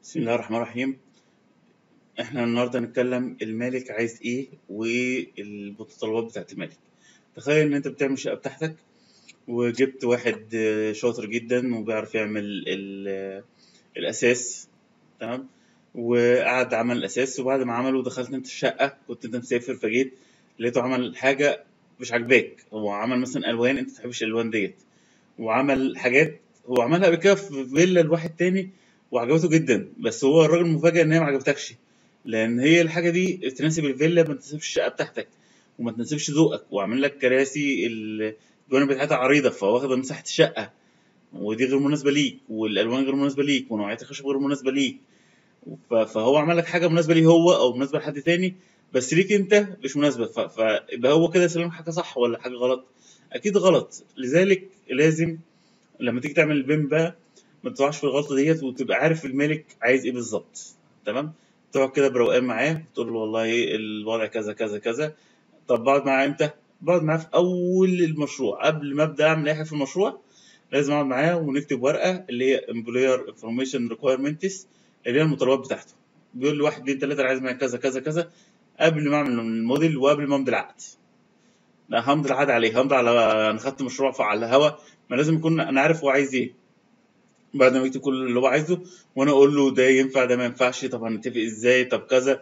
بسم الله الرحمن الرحيم احنا النهارده هنتكلم المالك عايز ايه والمتطلبات بتاعت المالك تخيل ان انت بتعمل الشقه بتاعتك وجبت واحد آه، شاطر جدا وبيعرف يعمل ال- الاساس تمام وقعد عمل الاساس وبعد ما عمله دخلت انت الشقه كنت انت مسافر فجيت لقيته عمل حاجه مش عاجباك هو عمل مثلا الوان انت ما تحبش الالوان ديت وعمل حاجات هو عملها قبل كده في فيلا لواحد تاني وعجبته جدا بس هو الراجل مفاجئ ان هي ما عجبتكش لان هي الحاجه دي تناسب الفيلا ما تناسبش الشقه بتاعتك وما تناسبش ذوقك وعامل لك كراسي الجوانب بتاعتها عريضه فواخده مساحه الشقه ودي غير مناسبه ليك والالوان غير مناسبه ليك ونوعيه الخشب غير مناسبه ليك ف- فهو عمل لك حاجه مناسبه ليه هو او مناسبه لحد تاني بس ليك انت مش مناسبه ف- فيبقى هو كده سلم حاجه صح ولا حاجه غلط اكيد غلط لذلك لازم لما تيجي تعمل البيم بقى ما تقعش في الغلطه ديت وتبقى عارف المالك عايز ايه بالظبط تمام تقعد كده بروقان معاه تقول له والله إيه الوضع كذا كذا كذا طب بقعد معاه امتى بقعد معاه في اول المشروع قبل ما ابدا اعمل اي حاجه في المشروع لازم اقعد معاه ونكتب ورقه اللي هي employer information requirements اللي هي المتطلبات بتاعته بيقول لي واحد اتنين تلاته انا عايز منك كذا كذا كذا قبل ما اعمل الموديل وقبل ما امضي العقد لا همضي العقد عليه همضي على انا خدت مشروع على الهوا ما لازم يكون انا عارف هو عايز ايه بعد ما يكتب كل اللي هو عايزه وانا اقول له ده ينفع ده ما ينفعش طب هنتفق ازاي طب كذا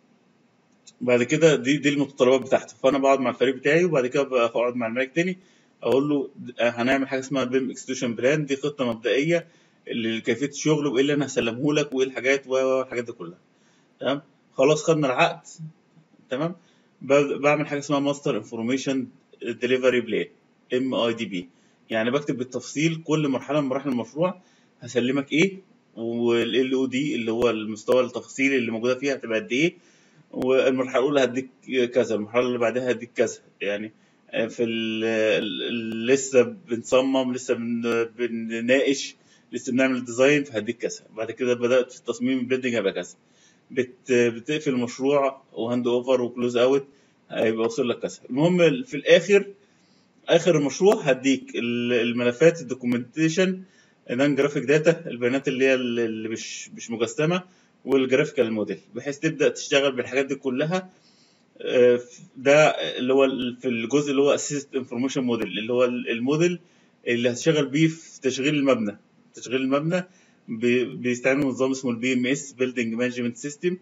بعد كده دي دي المتطلبات بتاعته فانا بقعد مع الفريق بتاعي وبعد كده بقعد مع الملك تاني اقول له د- هنعمل حاجه اسمها بيم اكستيوشن بلان دي خطه مبدئيه لكيفيه الشغل وايه اللي انا هسلمه لك وايه الحاجات و- و- والحاجات دي كلها تمام خلاص خدنا العقد تمام ب- بعمل حاجه اسمها ماستر انفورميشن ديليفري بلان ام اي دي بي يعني بكتب بالتفصيل كل مرحله من مراحل المشروع هسلمك ايه والال او دي اللي هو المستوى التفصيلي اللي موجوده فيها هتبقى قد ايه والمرحله الاولى هديك كذا المرحله اللي بعدها هديك كذا يعني في ال ال- لسه بنصمم لسه بن- بنناقش لسه بنعمل ديزاين فهديك كذا بعد كده بدات في التصميم البيلدينج هيبقى كذا بت بتقفل المشروع وهاند اوفر وكلوز اوت هيبقى وصل لك كذا المهم في الاخر اخر المشروع هديك ال- الملفات الدوكيومنتيشن نان جرافيك داتا البيانات اللي هي اللي مش مش مجسمه والجرافيكال موديل بحيث تبدا تشتغل بالحاجات دي كلها آه، ده اللي هو ال- في الجزء اللي هو اسيست انفورميشن موديل اللي هو ال- الموديل اللي هتشتغل بيه في تشغيل المبنى تشغيل المبنى بي- بيستعملوا نظام اسمه البي ام اس بيلدينج مانجمنت سيستم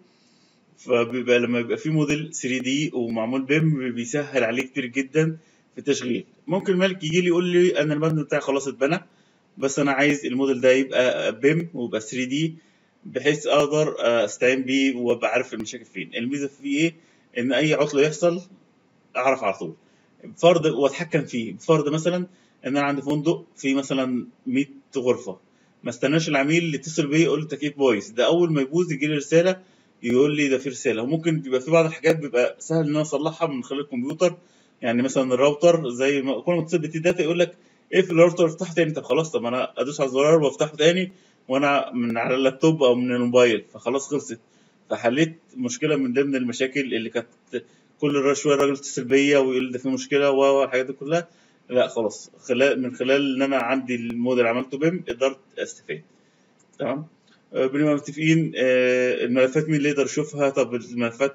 فبيبقى لما يبقى في موديل 3 دي ومعمول بيم بيسهل عليه كتير جدا في التشغيل ممكن المالك يجي لي يقول لي انا المبنى بتاعي خلاص اتبنى بس انا عايز الموديل ده يبقى بيم ويبقى 3 دي بحيث اقدر استعين بيه وابقى عارف المشاكل فين الميزه فيه ايه ان اي عطل يحصل اعرف على طول فرض واتحكم فيه فرض مثلا ان انا عندي فندق فيه مثلا 100 غرفه ما استناش العميل اللي يتصل بيا يقول لي التكييف بايظ ده اول ما يبوظ يجي لي رساله يقول لي ده في رساله وممكن يبقى في بعض الحاجات بيبقى سهل ان انا اصلحها من خلال الكمبيوتر يعني مثلا الراوتر زي ما كل ما تتصل بتي داتا يقول لك اقفل الراوتر وافتحه تاني طب خلاص طب انا ادوس على الزرار وافتحه تاني وانا من على اللابتوب او من الموبايل فخلاص خلصت فحليت مشكله من ضمن المشاكل اللي كانت كل را- شويه الراجل يتصل بيا ويقول ده في مشكله و و الحاجات دي كلها لا خلاص خلال من خلال ان انا عندي الموديل عملته بيم قدرت استفاد تمام آه، بنبقى متفقين آه، الملفات مين اللي يقدر يشوفها طب الملفات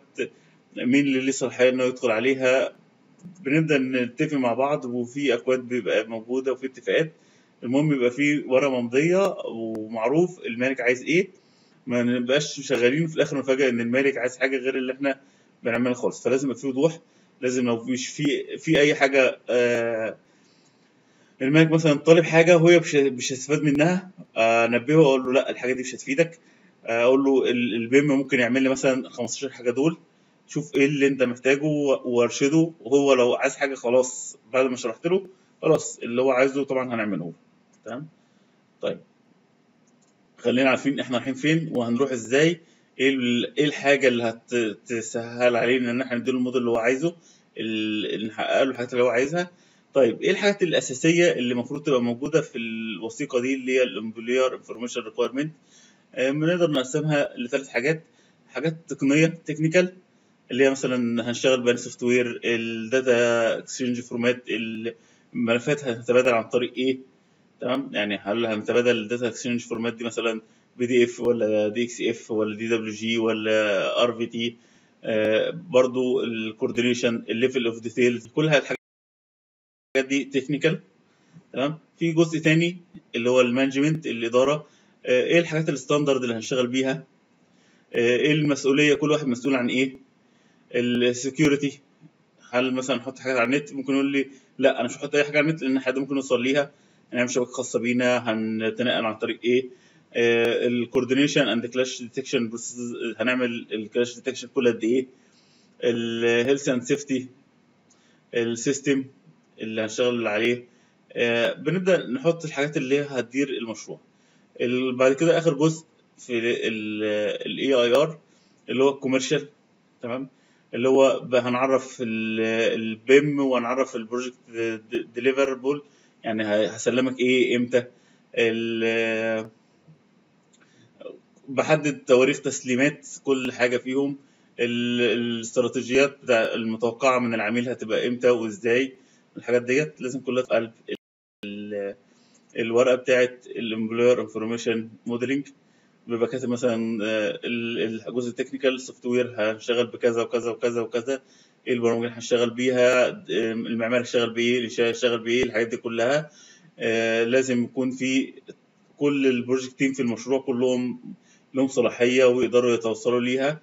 مين اللي ليه صلاحيه انه يدخل عليها بنبدا نتفق مع بعض وفي اكواد بيبقى موجوده وفي اتفاقات المهم يبقى في ورقه ممضيه ومعروف المالك عايز ايه ما نبقاش شغالين وفي الاخر نفاجئ ان المالك عايز حاجه غير اللي احنا بنعملها خالص فلازم يبقى في وضوح لازم لو مش في في اي حاجه آه المالك مثلا طالب حاجه وهي مش مش هتستفاد منها آه، انبهه اقول له لا الحاجه دي مش هتفيدك آه، اقول له ال- البيم ممكن يعمل لي مثلا 15 حاجه دول شوف ايه اللي انت محتاجه و- وارشده وهو لو عايز حاجه خلاص بعد ما شرحت له خلاص اللي هو عايزه طبعا هنعمله له تمام طيب خلينا عارفين احنا رايحين فين وهنروح ازاي ايه ال- ايه الحاجه اللي هتسهل علينا ان احنا نديله الموديل اللي هو عايزه ال- اللي نحقق له الحاجات اللي هو عايزها طيب ايه الحاجات الاساسيه اللي المفروض تبقى موجوده في الوثيقه دي اللي هي الامبليار انفورميشن ريكويرمنت بنقدر نقسمها لثلاث حاجات حاجات تقنيه تكنيكال اللي هي مثلا هنشتغل بأي سوفت وير الداتا اكسشينج فورمات الملفات هتتبادل عن طريق ايه تمام يعني هل هنتبادل الداتا اكسشينج فورمات دي مثلا بي دي اف ولا دي اكس اف ولا دي دبليو جي ولا ار في تي برضو الكوردينيشن الليفل اوف ديتيل كل الحاجات دي تكنيكال تمام في جزء تاني اللي هو المانجمنت الاداره آه، ايه الحاجات الستاندرد اللي هنشتغل بيها آه، ايه المسؤوليه كل واحد مسؤول عن ايه السكيورتي هل مثلا نحط حاجات على النت ممكن يقول لي لا انا مش هحط اي حاجه على النت لان حد ممكن يوصل ليها هنعمل شبكه خاصه بينا هنتنقل عن طريق ايه الكوردينيشن اند كلاش ديتكشن هنعمل الكلاش ديتكشن كل قد ايه الهيلث اند سيفتي السيستم اللي هنشتغل عليه آه، بنبدا نحط الحاجات اللي هي هتدير المشروع ال- بعد كده اخر جزء في الاي اي ار اللي هو الكوميرشال تمام اللي هو ب- هنعرف البيم وهنعرف البروجكت ديليفربل يعني ه- هسلمك ايه امتى ال- بحدد تواريخ تسليمات كل حاجه فيهم ال- الاستراتيجيات بتاع المتوقعه من العميل هتبقى امتى وازاي الحاجات ديت لازم كلها في قلب ال- الورقه بتاعت الامبلوير انفورميشن موديلنج بيبقى كاتب مثلا آه، ال- الجزء التكنيكال سوفت وير هنشتغل بكذا وكذا وكذا وكذا ايه البرامج اللي هنشتغل بيها آه، المعماري هيشتغل بايه الانشاء هيشتغل بايه الحاجات دي كلها آه، لازم يكون في كل البروجكتين في المشروع كلهم لهم صلاحيه ويقدروا يتوصلوا ليها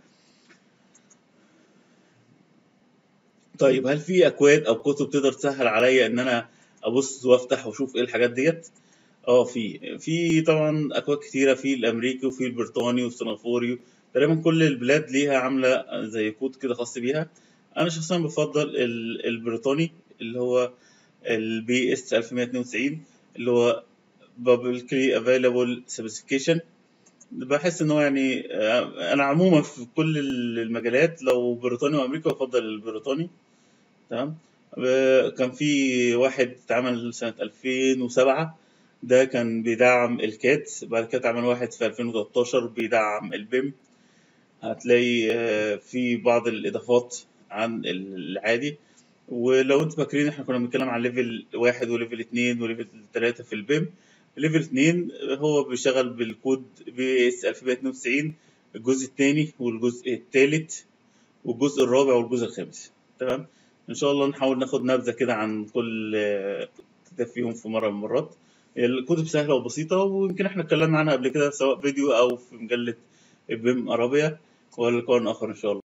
طيب هل في اكواد او كتب تقدر تسهل عليا ان انا ابص وافتح واشوف ايه الحاجات ديت اه في في طبعا اكواد كتيره في الامريكي وفي البريطاني والسنغافوري تقريبا كل البلاد ليها عامله زي كود كده خاص بيها انا شخصيا بفضل ال- البريطاني اللي هو البي اس 1192 اللي هو publicly available specification بحس ان هو يعني آه، انا عموما في كل المجالات لو بريطاني وامريكا بفضل البريطاني تمام آه، كان في واحد اتعمل سنة 2007 ده كان بيدعم الكاد بعد كده اتعمل واحد في 2013 بيدعم البيم هتلاقي آه، في بعض الإضافات عن العادي ولو انتوا فاكرين احنا كنا بنتكلم عن ليفل واحد وليفل اتنين وليفل تلاتة في البيم ليفل اتنين هو بيشتغل بالكود بي اس 1192 الجزء التاني والجزء التالت والجزء الرابع والجزء الخامس تمام ان شاء الله نحاول ناخد نبذه كده عن كل آه، كتاب فيهم في مره من المرات الكتب سهله وبسيطه ويمكن احنا اتكلمنا عنها قبل كده سواء فيديو او في مجله بيم ارابيا ولقاء اخر ان شاء الله